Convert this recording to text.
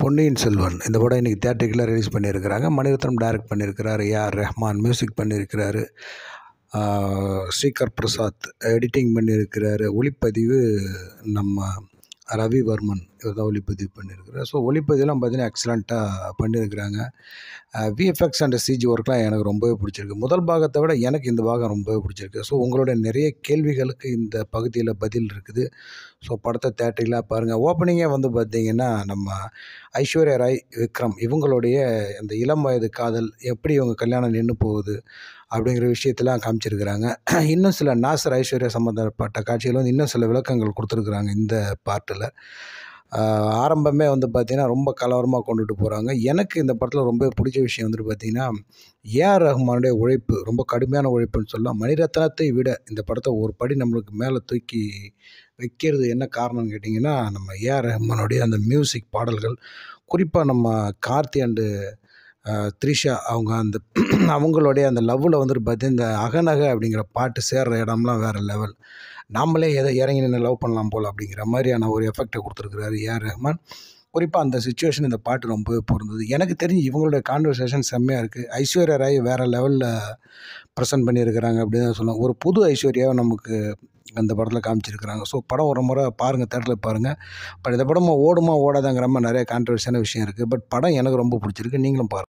பொன்னியின் செல்வன் இந்த படம் இன்றைக்கி தேட்டருக்குள்ளே ரிலீஸ் பண்ணியிருக்கிறாங்க மணிரத்னம் டைரக்ட் பண்ணியிருக்கிறாரு ஏஆர் ரஹ்மான் மியூசிக் பண்ணியிருக்கிறாரு ஸ்ரீகர் பிரசாத் எடிட்டிங் பண்ணியிருக்கிறாரு ஒளிப்பதிவு நம்ம ரவிவர்மன் இவர் தான் ஒளிப்பதிவு பண்ணியிருக்கிறார் ஸோ ஒளிப்பதிவுலாம் பார்த்தீங்கன்னா எக்ஸலண்ட்டாக பண்ணியிருக்கிறாங்க விஎஃப்எக்ஸ் அண்ட் சிஜி ஒர்க்லாம் எனக்கு ரொம்பவே பிடிச்சிருக்கு முதல் பாகத்தை விட எனக்கு இந்த பாகம் ரொம்பவே பிடிச்சிருக்கு ஸோ உங்களோட நிறைய கேள்விகளுக்கு இந்த பகுதியில் பதில் இருக்குது ஸோ படத்தை தேட்டரில் பாருங்கள் ஓப்பனிங்கே வந்து பார்த்திங்கன்னா நம்ம ஐஸ்வர்யா ராய் விக்ரம் இவங்களுடைய இந்த இளம் வயது காதல் எப்படி இவங்க கல்யாணம் நின்று போகுது அப்படிங்கிற விஷயத்தெல்லாம் காமிச்சிருக்கிறாங்க இன்னும் சில நாசர் ஐஸ்வர்யா சம்மந்தப்பட்ட காட்சிகள் வந்து இன்னும் சில விளக்கங்கள் கொடுத்துருக்குறாங்க இந்த பார்ட்டில் ஆரம்பமே வந்து பார்த்திங்கன்னா ரொம்ப கலவரமாக கொண்டுட்டு போகிறாங்க எனக்கு இந்த படத்தில் ரொம்ப பிடிச்ச விஷயம் வந்துட்டு பார்த்திங்கன்னா ஏஆர் ரஹ்மானுடைய உழைப்பு ரொம்ப கடுமையான உழைப்புன்னு சொல்லலாம் மணிரத்னத்தை விட இந்த படத்தை ஒரு படி நம்மளுக்கு மேலே தூக்கி வைக்கிறது என்ன காரணம்னு கேட்டிங்கன்னா நம்ம ஏஆர் ரஹ்மானுடைய அந்த மியூசிக் பாடல்கள் குறிப்பாக நம்ம கார்த்தி அண்டு த்ரிஷா அவங்க அந்த அவங்களுடைய அந்த லவ்வில் வந்துட்டு பார்த்தீங்கன்னா இந்த அகநகை அப்படிங்கிற பாட்டு சேர்கிற இடம்லாம் வேறு லெவல் நாமளே எதை இறங்கி நின்று லவ் பண்ணலாம் போல் அப்படிங்கிற மாதிரியான ஒரு எஃபெக்டை கொடுத்துருக்குறாரு ஏஆர் ரஹ்மான் குறிப்பாக அந்த சுச்சுவேஷன் இந்த பாட்டு ரொம்பவே பொருந்தது எனக்கு தெரிஞ்சு இவங்களுடைய கான்வர்சேஷன் செம்மையாக இருக்குது ஐஸ்வர்யா ராய் வேறு லெவலில் ப்ரெசென்ட் பண்ணியிருக்கிறாங்க அப்படின்னு தான் சொல்லலாம் ஒரு புது ஐஸ்வர்யாவை நமக்கு அந்த படத்தில் காமிச்சிருக்கிறாங்க ஸோ படம் ஒரு முறை பாருங்கள் தேட்டரில் பாருங்கள் பட் இந்த படம் ஓடுமா ஓடாதாங்கிற மாதிரி நிறைய கான்ட்ரவர்சியான விஷயம் இருக்குது பட் படம் எனக்கு ரொம்ப பிடிச்சிருக்கு நீங்களும் பாருங்கள்